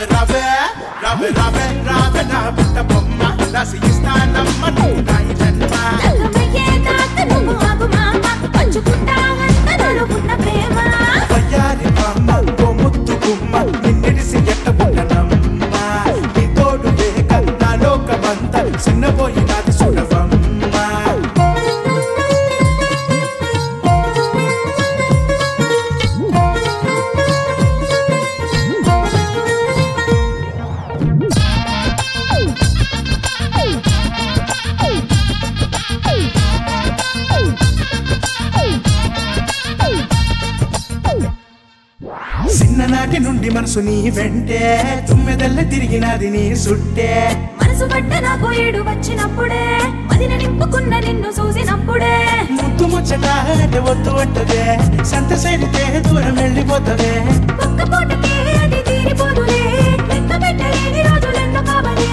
రవే రవే రవే రావే నా పుట్ట బొమ్మ రాసి ఇస్తానమ్మ నువ్వు నా ఈ జన్మ తగ్గమయ్యే తాత నువ్వు ఆగు మామ పంచుకుంటావంత నలుగున్న ప్రేమ వయ్యారి బామ్మ ఓ ముద్దు గుమ్మ నిన్నిడిసి ఎట్ట పుట్టనమ్మ నీ తోడు లేక నా లోకమంత చిన్నపోయినది చూడవమ్మ చిన్ననాటి నుండి మనసు నీ వెంటే తుమ్మెదల్ల తిరిగినది నీ సుట్టే మనసు పడ్డ నాకు ఏడు వచ్చినప్పుడే మదిన నింపుకున్న నిన్ను చూసినప్పుడే ముద్దు ముచ్చట అంటే వద్దు అంటదే సంత సైడితే దూరం వెళ్ళిపోతదే ఒక్క పూటకే అది తీరిపోదులే లెక్క పెట్టలేని రోజులెన్నో కావలే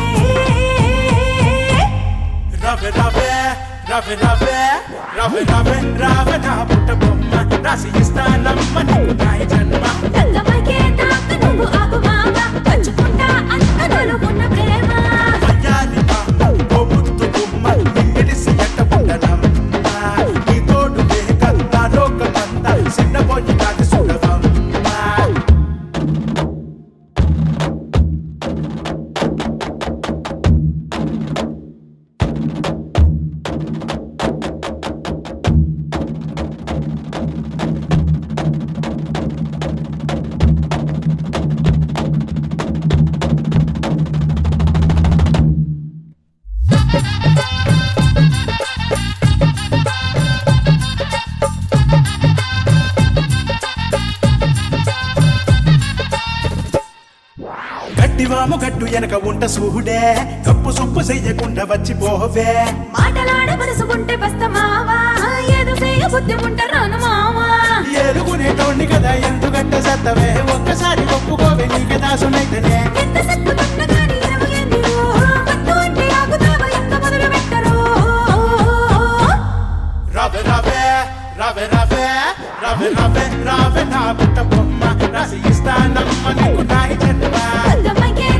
రవే రవే రవే రవే రవే రవే రవే నా పుట్ట బొమ్మ రాసి ఇస్తానమ్మ నీకు నా ఈ జన్మ తగ్గమయ్యే తాత నువ్వు ఆగు మామ పంచుకుంటా అంత నలుగున్న ప్రేమ వయ్యారి బామ్మ ఓ ముద్దు గుమ్మ నిన్నిడిసి ఎట్ట పుట్టనమ్మ నీ తోడు లేక నా లోకమంతా చిన్నపోయినది చూడవమ్మ గట్టివాము గట్టు వెనక ఉంట సూడే కప్పు సుప్పు చెయ్యకుండా వచ్చి పోవే మాటలాడ మనసుకుంటే బస్త మావా ఏదో చేయ బుద్ధి ఉంట రాను మావా ఎరుగునేటోండి కదా ఎందుకంట సత్తవే ఒక్కసారి ఒప్పుకోవే నీకే దాసునైతేనే ఎంత సత్తుకున్న గాని ఎరగలేనిరో మత్తు అంటే ఆగుతావా ఎంత మొదలు పెట్టరో రవే రవే రవే రవే రవే రవే రవే నా పుట్ట బొమ్మ రాసి ఇస్తానమ్మ నీకు నా ఈ జన్మ తగ్గమయ్యే